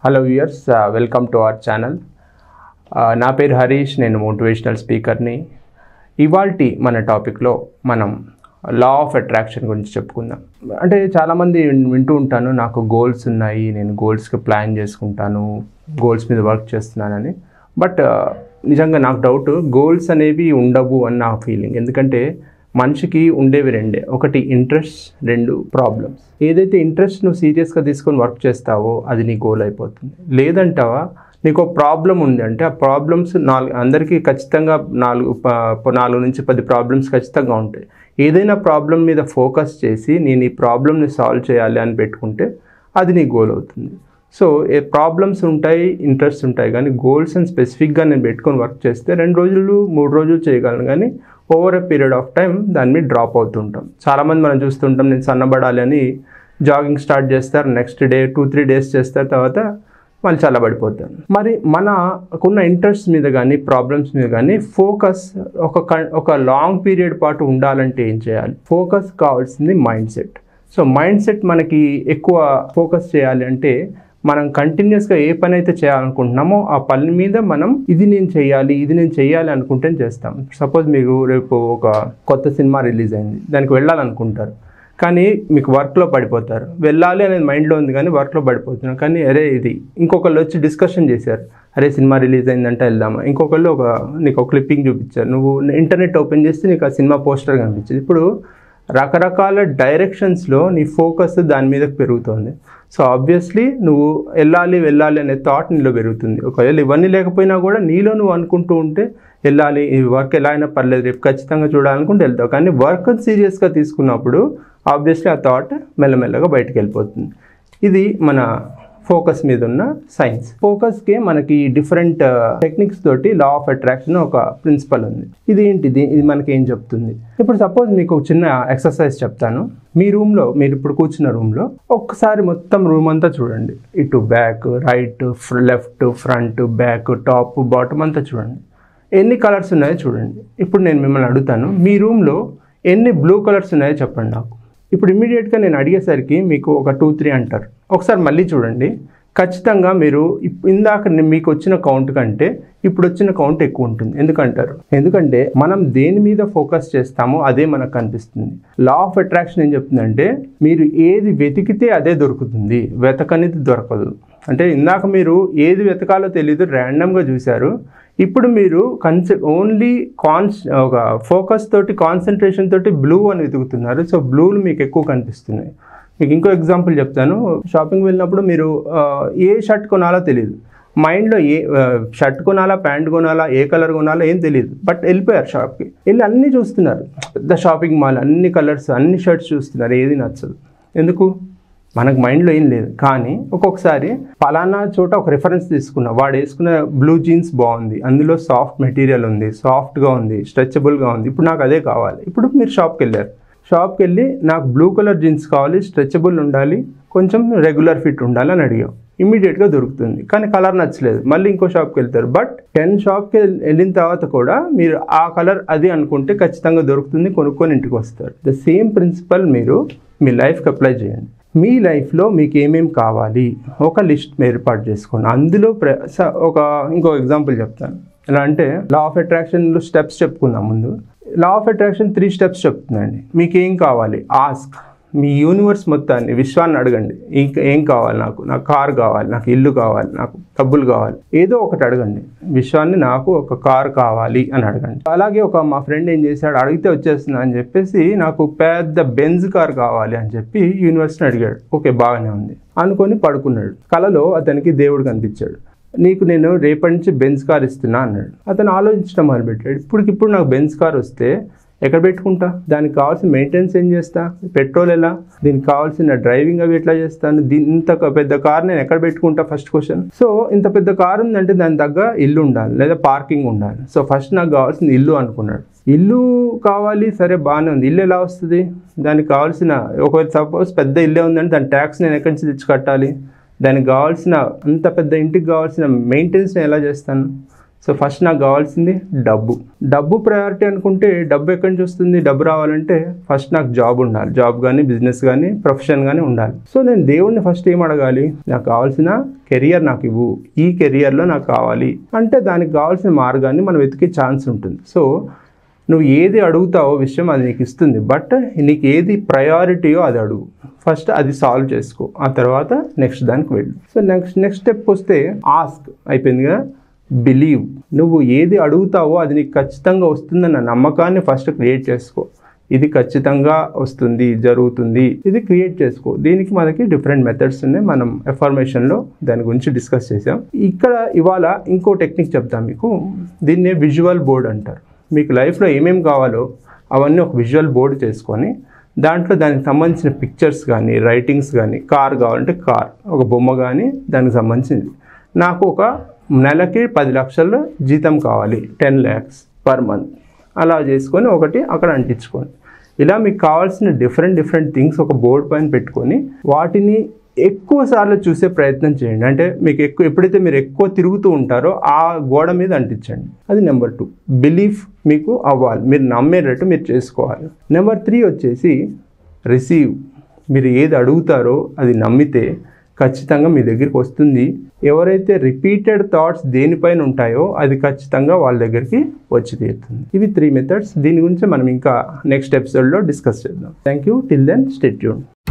hello viewers welcome to our channel నా పేరు హరీష్ నేను మోటివేషనల్ స్పీకర్ని ఇవాల్టి మన టాపిక్లో మనం లా ఆఫ్ అట్రాక్షన్ గురించి చెప్పుకుందాం అంటే చాలామంది వింటూ ఉంటాను నాకు గోల్స్ ఉన్నాయి నేను గోల్స్కి ప్లాన్ చేసుకుంటాను గోల్స్ మీద వర్క్ చేస్తున్నానని బట్ నిజంగా నాకు డౌట్ గోల్స్ అనేవి ఉండవు అని నా ఫీలింగ్ ఎందుకంటే మనిషికి ఉండేవి రెండే ఒకటి ఇంట్రెస్ట్ రెండు ప్రాబ్లమ్స్ ఏదైతే ఇంట్రెస్ట్ నువ్వు సీరియస్గా తీసుకొని వర్క్ చేస్తావో అది నీ గోల్ అయిపోతుంది లేదంటావా నీకు ఒక ప్రాబ్లం ఉంది అంటే ఆ ప్రాబ్లమ్స్ నాలుగు అందరికీ ఖచ్చితంగా నాలుగు ప- నాలుగు నుంచి పది ప్రాబ్లమ్స్ ఖచ్చితంగా ఉంటాయి ఏదైనా ప్రాబ్లం మీద ఫోకస్ చేసి నేను ఈ ప్రాబ్లమ్ని సాల్వ్ చేయాలి అని పెట్టుకుంటే అది నీ గోల్ అవుతుంది సో ఏ ప్రాబ్లమ్స్ ఉంటాయి ఇంట్రెస్ట్ ఉంటాయి కానీ గోల్స్ అని స్పెసిఫిక్గా నేను పెట్టుకొని వర్క్ చేస్తే రెండు రోజులు మూడు రోజులు చేయగలను కానీ over a period of time దాని మీద డ్రాప్ అవుతుంటాం చాలామంది మనం చూస్తుంటాం నేను సన్నబడాలి అని జాగింగ్ స్టార్ట్ చేస్తారు next day two three days చేస్తారు తర్వాత మళ్ళీ చల్లబడిపోతారు మరి మనకున్న ఇంట్రెస్ట్ మీద కానీ ప్రాబ్లమ్స్ మీద కానీ ఫోకస్ ఒక కన్- ఒక లాంగ్ పీరియడ్ పాటు ఉండాలంటే ఏం చేయాలి ఫోకస్ కావాల్సింది mind set so mind set మనకి ఎక్కువ ఫోకస్ చేయాలి అంటే మనం కంటిన్యూస్గా ఏ పని అయితే చేయాలనుకుంటున్నామో ఆ పని మీద మనం ఇది నేను చేయాలి ఇది నేను చేయాలి అనుకుంటే చేస్తాం సపోజ్ మీకు రేపు ఒక కొత్త సినిమా రిలీజ్ అయింది దానికి వెళ్ళాలనుకుంటారు కానీ మీకు వర్క్లో పడిపోతారు వెళ్ళాలి అనేది మైండ్లో ఉంది కానీ వర్క్లో పడిపోతున్నారు కానీ అరే ఇది ఇంకొకళ్ళు వచ్చి డిస్కషన్ చేశారు అరే సినిమా రిలీజ్ అయిందంటే వెళ్దామా ఇంకొకళ్ళు ఒక నీకు ఒక క్లిప్పింగ్ చూపించారు నువ్వు ఇంటర్నెట్ ఓపెన్ చేస్తే నీకు ఆ సినిమా పోస్టర్ కనిపించింది ఇప్పుడు రకరకాల డైరెక్షన్స్లో నీ ఫోకస్ దాని మీద పెరుగుతుంది సో ఆబ్వియస్లీ నువ్వు వెళ్ళాలి వెళ్ళాలి అనే థాట్ నీలో పెరుగుతుంది ఒకవేళ ఇవన్నీ లేకపోయినా కూడా నీలో నువ్వు అనుకుంటూ ఉంటే వెళ్ళాలి ఈ వర్క్ ఎలా అయినా పర్లేదు రేపు ఖచ్చితంగా చూడాలనుకుంటే వెళ్తావు కానీ వర్క్ సీరియస్గా తీసుకున్నప్పుడు ఆబ్వియస్లీ ఆ థాట్ మెల్లమెల్లగా బయటకు వెళ్ళిపోతుంది ఇది మన ఫోకస్ మీద ఉన్న సైన్స్ ఫోకస్కి మనకి డిఫరెంట్ టెక్నిక్స్ తోటి లా ఆఫ్ అట్రాక్షన్ ఒక ప్రిన్సిపల్ ఉంది ఇది ఏంటిది ఇది మనకి ఏం చెప్తుంది ఇప్పుడు సపోజ్ మీకు ఒక చిన్న ఎక్సర్సైజ్ చెప్తాను మీ రూమ్లో మీరు ఇప్పుడు కూర్చున్న రూమ్లో ఒక్కసారి మొత్తం రూమ్ అంతా చూడండి ఇటు back right left front back top bottom అంతా చూడండి ఎన్ని కలర్స్ ఉన్నాయో చూడండి ఇప్పుడు నేను మిమ్మల్ని అడుగుతాను మీ రూమ్లో ఎన్ని బ్లూ కలర్స్ ఉన్నాయో చెప్పండి నాకు ఇప్పుడు ఇమ్మీడియట్గా నేను అడిగేసరికి మీకు ఒక టూ త్రీ అంటారు ఒకసారి మళ్ళీ చూడండి ఖచ్చితంగా మీరు ఇప్- ఇందాక ని- మీకు వచ్చిన కౌంట్ కంటే ఇప్పుడు వచ్చిన కౌంట్ ఎక్కువ ఉంటుంది ఎందుకంటారు ఎందుకంటే మనం దేని మీద ఫోకస్ చేస్తామో అదే మనకు కనిపిస్తుంది లా ఆఫ్ అట్రాక్షన్ ఏం చెప్తుందంటే మీరు ఏది వెతికితే అదే దొరుకుతుంది వెతకనిది దొరకదు అంటే ఇందాక మీరు ఏది వెతకాలో తెలియదు ర్యాండమ్గా చూశారు ఇప్పుడు మీరు కన్సె ఓన్లీ కాన్స్ ఒక ఫోకస్ తోటి కాన్సన్ట్రేషన్ తోటి బ్లూ అని వెతుకుతున్నారు సో బ్లూలు మీకు ఎక్కువ కనిపిస్తున్నాయి మీకు ఇంకో ఎగ్జాంపుల్ చెప్తాను షాపింగ్ వెళ్ళినప్పుడు మీరు ఆ, ఏ షర్ట్ కొనాలో తెలియదు మైండ్లో ఏ షర్ట్ కొనాలా ప్యాంట్ కొనాలా ఏ కలర్ కొనాలా ఏం తెలియదు బట్ వెళ్ళిపోయారు షాప్కి వెళ్ళి అన్నీ చూస్తున్నారు పెద్ద షాపింగ్ మాల్ అన్ని కలర్స్ అన్ని షర్ట్స్ చూస్తున్నారు ఏది నచ్చదు ఎందుకు మనకు మైండ్లో ఏం లేదు కానీ ఒక్కొక్కసారి పలానా చోట ఒక రిఫరెన్స్ తీసుకున్నా వాడు వేసుకున్న బ్లూ జీన్స్ బాగుంది అందులో సాఫ్ట్ మెటీరియల్ ఉంది సాఫ్ట్గా ఉంది స్ట్రెచబుల్గా ఉంది ఇప్పుడు నాకు అదే కావాలి ఇప్పుడు మీరు షాప్కి వెళ్ళారు షాప్కి వెళ్ళి నాకు బ్లూ కలర్ జీన్స్ కావాలి స్ట్రెచబుల్ ఉండాలి కొంచెం రెగ్యులర్ ఫిట్ ఉండాలి అని అడిగాం ఇమ్మీడియట్గా దొరుకుతుంది కానీ కలర్ నచ్చలేదు మళ్ళీ ఇంకో షాప్కి వెళ్తారు బట్ టెన్ షాప్కి వెళ్ళిన తర్వాత కూడా మీరు ఆ కలర్ అది అనుకుంటే ఖచ్చితంగా దొరుకుతుంది కొనుక్కొని ఇంటికి వస్తారు ద సేమ్ ప్రిన్సిపల్ మీరు మీ లైఫ్కి అప్లై చేయండి మీ లైఫ్లో మీకు ఏమేం కావాలి ఒక లిస్ట్ ఏర్పాటు చేసుకోండి అందులో ప్ర- స- ఒక ఇంకో ఎగ్జాంపుల్ చెప్తాను ఎలా అంటే లా ఆఫ్ అట్రాక్షన్లో స్టెప్స్ చెప్పుకుందాం ముందు law of attraction three steps చెప్తుందండి మీకు ఏం కావాలి ఆస్క్ మీ యూనివర్స్ మొత్తాన్ని విశ్వాన్ని అడగండి ఇంకా ఏం కావాలి నాకు నాకు కార్ కావాలి నాకు ఇల్లు కావాలి నాకు డబ్బులు కావాలి ఏదో ఒకటి అడగండి విశ్వాన్ని నాకు ఒక కార్ కావాలి అని అడగండి అలాగే ఒక మా ఫ్రెండ్ ఏం చేశాడు అడిగితే వచ్చేస్తున్నా అని చెప్పేసి నాకు పెద్ద బెంజ్ కార్ కావాలి అని చెప్పి యూనివర్స్ని అడిగాడు ఓకే బాగానే ఉంది అనుకొని పడుకున్నాడు కలలో అతనికి దేవుడు కనిపించాడు నీకు నేను రేపటి నుంచి బెంజ్ కార్ ఇస్తున్నా అన్నాడు అతను ఆలోచించడం మొదలుపెట్టాడు ఇప్పటికిప్పుడు నాకు బెంజ్ కార్ వస్తే ఎక్కడ పెట్టుకుంటా దానికి కావాల్సిన మెయింటెనెన్స్ ఏం చేస్తా పెట్రోల్ ఎలా దీనికి కావాల్సిన డ్రైవింగ్ అవి ఎట్లా చేస్తాను దీని ఇంత ఒక పెద్ద కార్ నేను ఎక్కడ పెట్టుకుంటా ఫస్ట్ క్వశ్చన్ సో ఇంత పెద్ద కార్ ఉందంటే దాని తగ్గ ఇల్లు ఉండాలి లేదా పార్కింగ్ ఉండాలి సో ఫస్ట్ నాకు కావాల్సిన ఇల్లు అనుకున్నాడు ఇల్లు కావాలి సరే బాగానే ఉంది ఇల్లు ఎలా వస్తుంది దానికి కావాల్సిన ఒకవేళ సపోజ్ పెద్ద ఇల్లే ఉందంటే దాని ట్యాక్స్ నేను ఎక్కడి నుంచి తెచ్చి కట్టాలి దానికి కావాల్సిన అంత పెద్ద ఇంటికి కావాల్సిన మెయింటెనెన్స్ నేను ఎలా చేస్తాను సో ఫస్ట్ నాకు కావాల్సింది డబ్బు డబ్బు ప్రయారిటీ అనుకుంటే డబ్బు ఎక్కడి నుంచి వస్తుంది డబ్బు రావాలంటే ఫస్ట్ నాకు జాబ్ ఉండాలి జాబ్ కానీ బిజినెస్ కానీ ప్రొఫెషన్ కానీ ఉండాలి సో నేను దేవుడిని ఫస్ట్ ఏం అడగాలి నాకు కావాల్సిన కెరియర్ నాకు ఇవ్వు ఈ కెరియర్లో నాకు కావాలి అంటే దానికి కావాల్సిన మార్గాన్ని మనం వెతికే ఛాన్స్ ఉంటుంది సో నువ్వు ఏది అడుగుతావో విషయం అది నీకు ఇస్తుంది బట్ నీకు ఏది ప్రయారిటీయో అది అడుగు ఫస్ట్ అది సాల్వ్ చేసుకో ఆ తర్వాత నెక్స్ట్ దానికి వెళ్ళు సో నెక్స్ట్ నెక్స్ట్ స్టెప్ వస్తే ఆస్క్ అయిపోయింది కదా బిలీవ్ నువ్వు ఏది అడుగుతావో అది నీకు ఖచ్చితంగా వస్తుందన్న నమ్మకాన్ని ఫస్ట్ క్రియేట్ చేసుకో ఇది ఖచ్చితంగా వస్తుంది జరుగుతుంది ఇది క్రియేట్ చేసుకో దీనికి మనకి డిఫరెంట్ మెథడ్స్ ఉన్నాయి మనం ఎఫర్మేషన్లో దాని గురించి డిస్కస్ చేసాం ఇక్కడ ఇవాళ ఇంకో టెక్నిక్ చెప్తాం మీకు దీన్నే విజువల్ బోర్డ్ అంటారు మీకు లైఫ్లో ఏమేమి కావాలో అవన్నీ ఒక విజువల్ బోర్డు చేసుకొని దాంట్లో దానికి సంబంధించిన పిక్చర్స్ కానీ రైటింగ్స్ కానీ కార్ కావాలంటే కార్ ఒక బొమ్మ కానీ దానికి సంబంధించింది నాకు ఒక నెలకి పది లక్షల జీతం కావాలి టెన్ ల్యాక్స్ పర్ మంత్ అలా చేసుకొని ఒకటి అక్కడ అంటించుకోండి ఇలా మీకు కావాల్సిన డిఫరెంట్ డిఫరెంట్ థింగ్స్ ఒక బోర్డ్ పైన పెట్టుకొని వాటిని ఎక్కువ సార్లు చూసే ప్రయత్నం చేయండి అంటే మీకు ఎక్కువ ఎప్పుడైతే మీరు ఎక్కువ తిరుగుతూ ఉంటారో ఆ గోడ మీద అంటించండి అది నెంబర్ టూ బిలీఫ్ మీకు అవ్వాలి మీరు నమ్మేటట్టు మీరు చేసుకోవాలి నెంబర్ త్రీ వచ్చేసి రిసీవ్ మీరు ఏది అడుగుతారో అది నమ్మితే ఖచ్చితంగా మీ దగ్గరికి వస్తుంది ఎవరైతే రిపీటెడ్ థాట్స్ దేనిపైన ఉంటాయో అది ఖచ్చితంగా వాళ్ళ దగ్గరికి వచ్చి తీరుతుంది ఇవి త్రీ మెథడ్స్ దీని గురించి మనం ఇంకా నెక్స్ట్ ఎపిసోడ్లో డిస్కస్ చేద్దాం thank you till then stay tuned